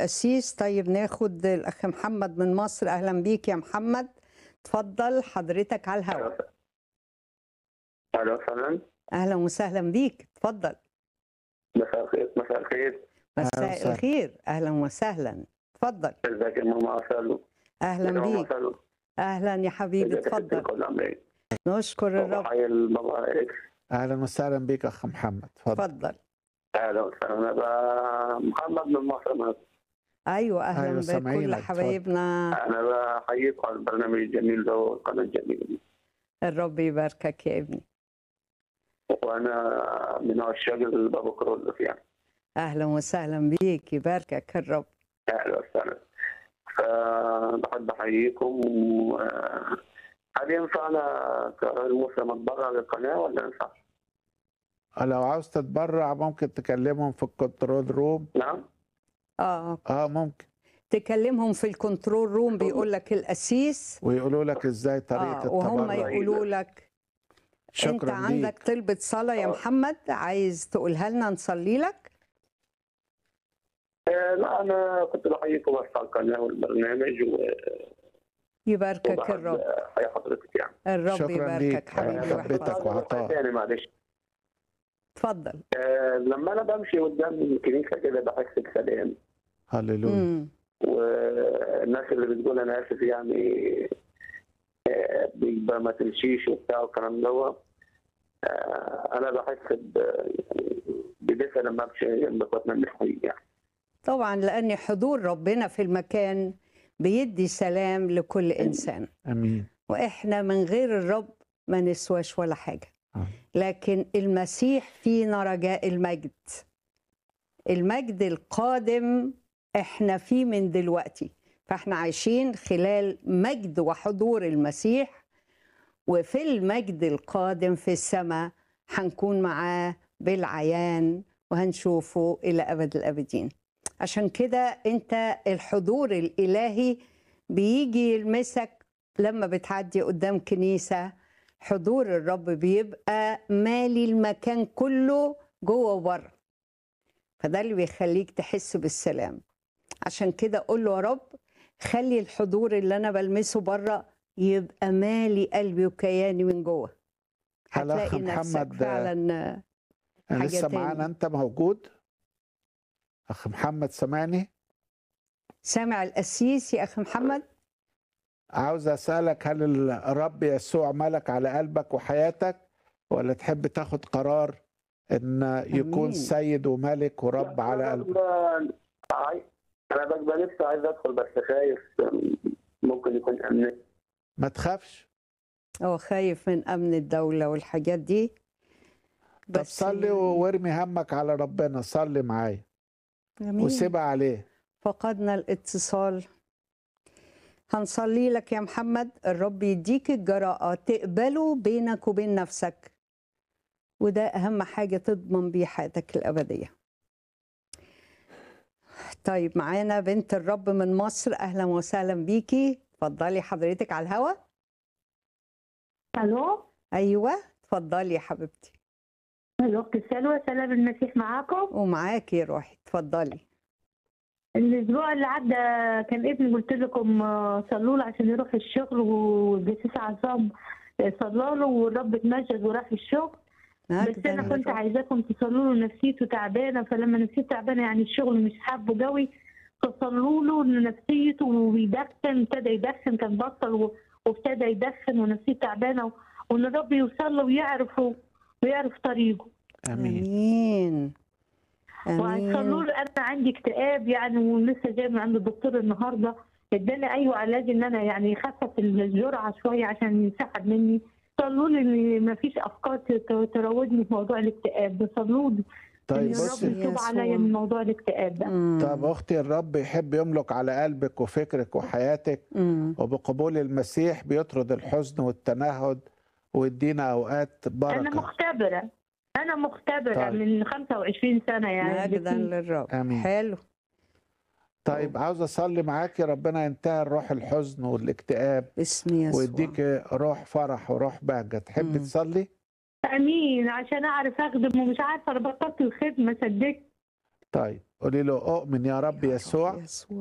القسيس طيب ناخد الاخ محمد من مصر اهلا بيك يا محمد اتفضل حضرتك على الهواء اهلا وسهلا اهلا وسهلا بيك اتفضل مساء الخير مساء الخير مساء وسهلا. الخير اهلا وسهلا اتفضل ازيك يا ماما سالو اهلا ماما بيك سالو اهلا يا حبيبي ازيك يا ست اتفضل الكل عامله ايه؟ نشكر الرب حي البابا اكس اهلا وسهلا بيك اخ محمد اتفضل اتفضل اهلا وسهلا انا بقى محمد من مصر أنا- ايوه اهلا أيوة، بكل سامعينك، اتفضل. حبايبنا انا بحييكم على البرنامج الجميل ده والقناه الجميله دي الرب يباركك يا ابني وانا من عشاق البابا كرولوس يعني اهلا وسهلا بيك يباركك الرب اهلا وسهلا فبحب احييكم و هل ينفع انا كراجل مسلم اتبرع للقناه ولا ينفع؟ لو عاوز تتبرع ممكن تكلمهم في الكنترول روم نعم؟ اه اه ممكن تكلمهم في الكنترول روم بيقول لك القسيس ويقولوا لك ازاي طريقه اه وهم التبرع يقولوا لك انت شكرا عندك ليك طلبة صلاة يا آه. محمد عايز تقولها لنا نصلي لك آه، لا انا كنت بحييكم بس على القناه والبرنامج و يباركك وبحب الرب احيي حضرتك يعني الرب شكراً يباركك ليك. حبيبي آه، واحفظك ثبتك وعطاك. تاني معلش اتفضل آه، لما انا بمشي قدام الكنيسه كده بحس بسلام هللويا مم. والناس اللي بتقول انا اسف يعني آه، بيبقى ما تمشيش وبتاع والكلام دوت آه، انا بحس ب- يعني بدفء لما امشي جنب اخواتنا المسيحيين يعني طبعا لأن حضور ربنا في المكان بيدي سلام لكل إنسان امين وإحنا من غير الرب ما نسواش ولا حاجة آه. لكن المسيح فينا رجاء المجد المجد القادم احنا فيه من دلوقتي فاحنا عايشين خلال مجد وحضور المسيح وفي المجد القادم في السماء هنكون معاه بالعيان وهنشوفه إلى أبد الأبدين عشان كده أنت الحضور الإلهي بيجي يلمسك لما بتعدي قدام كنيسة حضور الرب بيبقى مالي المكان كله جوه وبره فده اللي بيخليك تحس بالسلام عشان كده قول له يا رب خلي الحضور اللي انا بلمسه بره يبقى مالي قلبي وكياني من جوه هل أخ هتلاقي نفسك محمد فعلا أنا حاجة لسه تاني. معانا انت موجود اخ محمد سامعني سامع القسيس يا اخي محمد عاوز اسالك هل الرب يسوع ملك على قلبك وحياتك ولا تحب تاخد قرار ان يكون أمين. سيد وملك ورب على أنا قلبك ببقى عايز- انا ببقى نفسي عايز ادخل بس خايف ممكن يكون امن ما تخافش هو خايف من امن الدوله والحاجات دي طب بس صلي يعني- وارمي همك على ربنا صلي معايا جميل. وسيبها عليه فقدنا الاتصال هنصلي لك يا محمد الرب يديك الجراءة تقبله بينك وبين نفسك وده أهم حاجة تضمن بيه حياتك الأبدية طيب معانا بنت الرب من مصر أهلا وسهلا بيكي اتفضلي حضرتك على الهوا الو أيوة اتفضلي يا حبيبتي الاخت سلوى سلام المسيح معاكم ومعاكي يا روحي اتفضلي الاسبوع اللي عدى كان ابني قلت لكم آه، صلوا له عشان يروح الشغل والجسيس عصام آه، صلى له والرب اتمجد وراح الشغل بس مجداً انا كنت للرب. عايزاكم تصلوا له نفسيته تعبانه فلما نفسيته تعبانه يعني الشغل مش حابه قوي فصلوا له ان نفسيته وبيدخن ابتدى يدخن كان بطل و- وابتدى يدخن ونفسيته تعبانه وان الرب يوصل له ويعرف ويعرف طريقه امين امين وهيصلوا امين له انا عندي اكتئاب يعني ولسه جاي من عند الدكتور النهارده اداني ايوه علاج ان انا يعني خفف الجرعه شويه عشان يسحب مني صلوا لي ان ما فيش افكار ت- تراودني في موضوع الاكتئاب صلوا لي طيب ان بصي الرب يتوب يسوع. عليا من موضوع الاكتئاب ده مم. طب اختي الرب يحب يملك على قلبك وفكرك وحياتك مم. وبقبول المسيح بيطرد الحزن والتنهد ويدينا اوقات انا بركه مختبره انا مختبره طيب. من 25 سنه يعني مجدا بس- للرب آمين. حلو طيب عاوز اصلي معاكي ربنا ينتهي روح الحزن والاكتئاب باسم يسوع ويديك روح فرح وروح بهجه تحبي مم. تصلي امين عشان اعرف اخدم ومش عارفه انا بطلت الخدمه صدقت طيب قولي له اؤمن يا رب يسوع يسوع